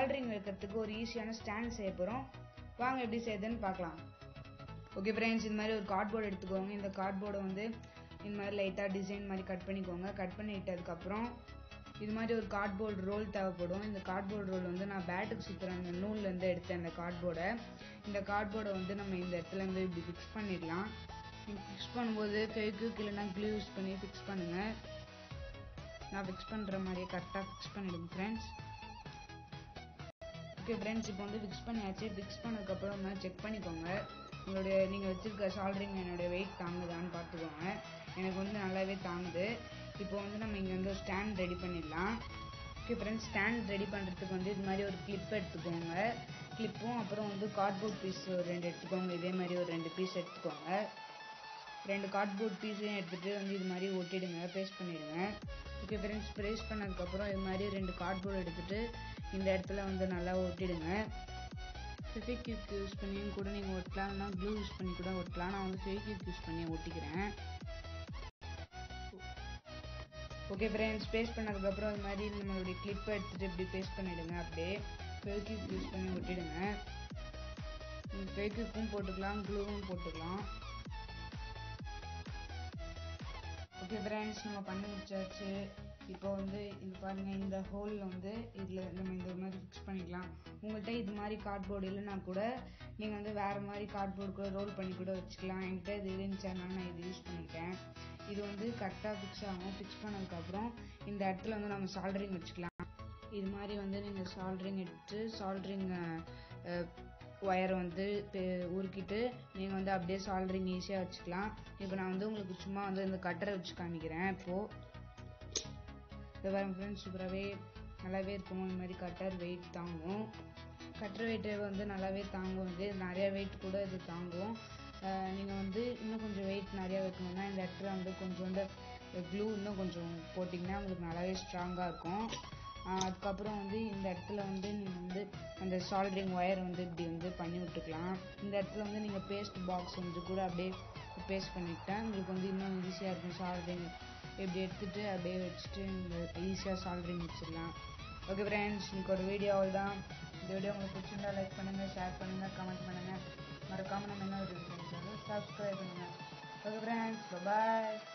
soldering வைக்கிறதுக்கு ஒரு ஈஸியான ஸ்டாண்ட் செய்ய போகிறோம் வாங்க எப்படி செய்யுதுன்னு பார்க்கலாம் ஓகே ஃப்ரெண்ட்ஸ் இந்த மாதிரி ஒரு கார்ட்போர்டு எடுத்துக்கோங்க இந்த கார்ட்போர்டை வந்து இந்த மாதிரி லைட்டாக டிசைன் மாதிரி கட் பண்ணிக்கோங்க கட் பண்ணிட்டதுக்கப்புறம் இது மாதிரி ஒரு கார்ட்போர்டு ரோல் தேவைப்படும் இந்த கார்ட்போர்டு ரோல் வந்து நான் பேட்டுக்கு சுற்றுற அந்த நூல்லேருந்து எடுத்தேன் அந்த கார்ட்போர்டை இந்த கார்ட்போர்டை வந்து நம்ம இந்த இடத்துல இருந்து இப்படி ஃபிக்ஸ் பண்ணிடலாம் ஃபிக்ஸ் பண்ணும்போது ஃபெவிக்விக் இல்லைனா க்ளூ யூஸ் பண்ணி ஃபிக்ஸ் பண்ணுங்கள் நான் ஃபிக்ஸ் பண்ணுற மாதிரியே கரெக்டாக ஃபிக்ஸ் பண்ணிவிடுங்க ஃப்ரெண்ட்ஸ் ஓகே ஃப்ரெண்ட்ஸ் இப்போ வந்து ஃபிக்ஸ் பண்ணியாச்சு ஃபிக்ஸ் பண்ணதுக்கப்புறம் மாதிரி செக் பண்ணிக்கோங்க உங்களுடைய நீங்கள் வச்சுருக்க சால்ட்ரிங் என்னுடைய வெயிட் தாங்குதான்னு பார்த்துக்கோங்க எனக்கு வந்து நல்லாவே தாங்குது இப்போ வந்து நம்ம இங்கே வந்து ஸ்டாண்ட் ரெடி பண்ணிடலாம் ஓகே ஃப்ரெண்ட்ஸ் ஸ்டாண்ட் ரெடி பண்ணுறதுக்கு வந்து இது மாதிரி ஒரு கிளிப் எடுத்துக்கோங்க கிளிப்பும் அப்புறம் வந்து கார்ட்போர்ட் பீஸ் ஒரு ரெண்டு எடுத்துக்கோங்க இதே மாதிரி ஒரு ரெண்டு பீஸ் எடுத்துக்கோங்க ரெண்டு கார்ட்போர்ட் பீஸையும் எடுத்துகிட்டு வந்து இது மாதிரி ஒட்டிடுங்க பேஸ்ட் பண்ணிவிடுங்க ஓகே ஃப்ரெண்ட்ஸ் பேஸ்ட் பண்ணதுக்கப்புறம் இது மாதிரி ரெண்டு கார்ட்போர்ட் எடுத்துகிட்டு இந்த இடத்துல வந்து நல்லா ஒட்டிடுங்க ஃபெவிக்யூக் யூஸ் பண்ணியும் கூட நீங்கள் ஒட்டலாம் இல்லைனா க்ளூ யூஸ் பண்ணி கூட ஒட்டலாம் நான் வந்து ஃபெவிக்யூக் யூஸ் பண்ணி ஒட்டிக்கிறேன் ஓகே ஃப்ரெண்ட்ஸ் பேஸ்ட் பண்ணதுக்கப்புறம் இது மாதிரி நம்மளுடைய கிளிப்பை எடுத்துகிட்டு இப்படி பேஸ்ட் பண்ணிவிடுங்க அப்படியே ஃபெவிக்யூக் யூஸ் பண்ணி ஒட்டிடுங்க ஃபெவிக்யூக்கும் போட்டுக்கலாம் க்ளூவும் போட்டுக்கலாம் ஓகே ஃப்ரெண்ட்ஸ் நம்ம பண்ணி முடிச்சாச்சு இப்போ வந்து இது பாருங்கள் இந்த ஹோலில் வந்து இதில் நம்ம இந்த மாதிரி ஃபிக்ஸ் பண்ணிக்கலாம் உங்கள்கிட்ட இது மாதிரி கார்ட்போர்டு இல்லைனா கூட நீங்கள் வந்து வேறு மாதிரி கார்ட்போர்டு கூட ரோல் பண்ணி கூட வச்சுக்கலாம் என்கிட்ட இது இருந்துச்சதுனால நான் இது யூஸ் பண்ணிட்டேன் இது வந்து கரெக்டாக ஃபிக்ஸ் ஆகும் ஃபிக்ஸ் பண்ணதுக்கப்புறம் இந்த இடத்துல வந்து நம்ம சால்ட்ரிங் வச்சுக்கலாம் இது மாதிரி வந்து நீங்கள் சால்ட்ரிங் எடுத்து சால்ட்ரிங் ஒயரை வந்து உருக்கிட்டு நீங்கள் வந்து அப்படியே சால்ட்ரிங் ஈஸியாக வச்சுக்கலாம் இப்போ நான் வந்து உங்களுக்கு சும்மா வந்து இந்த கட்டரை வச்சு காமிக்கிறேன் இப்போது இது வர ஃப்ரெண்ட்ஸ் சூப்பராகவே நல்லாவே இருக்கும் இந்த மாதிரி கட்டர் வெயிட் தாங்கும் கட்டர் வெயிட்டு வந்து நல்லாவே தாங்கும் இது நிறையா வெயிட் கூட இது தாங்கும் நீங்கள் வந்து இன்னும் கொஞ்சம் வெயிட் நிறையா வைக்கணும்னா இந்த இடத்துல வந்து கொஞ்சோண்டு க்ளூ இன்னும் கொஞ்சம் போட்டிங்கன்னா உங்களுக்கு நல்லாவே ஸ்ட்ராங்காக இருக்கும் அதுக்கப்புறம் வந்து இந்த இடத்துல வந்து நீங்கள் வந்து அந்த சால்ட்ரிங் ஒயர் வந்து இப்படி வந்து பண்ணி விட்டுக்கலாம் இந்த இடத்துல வந்து நீங்கள் பேஸ்ட் பாக்ஸ் வந்து கூட அப்படியே பேஸ்ட் பண்ணிக்கிட்டேன் உங்களுக்கு வந்து இன்னும் ஈஸியாக இருக்கும் சால்ட்ரிங் இப்படி எடுத்துகிட்டு அப்படியே வச்சுட்டு இந்த ஈஸியாக சால்ட்ரிங் வச்சிடலாம் ஓகே ஃப்ரெண்ட்ஸ் இன்னைக்கு ஒரு வீடியோ தான் இந்த வீடியோ உங்களுக்கு பிடிச்சிருந்தா லைக் பண்ணுங்கள் ஷேர் பண்ணுங்கள் கமெண்ட் பண்ணுங்கள் மறக்காமல் நம்ம என்ன ஒரு சப்ஸ்கிரைப் பண்ணுங்கள் ஓகே ஃப்ரெண்ட்ஸ் பாய்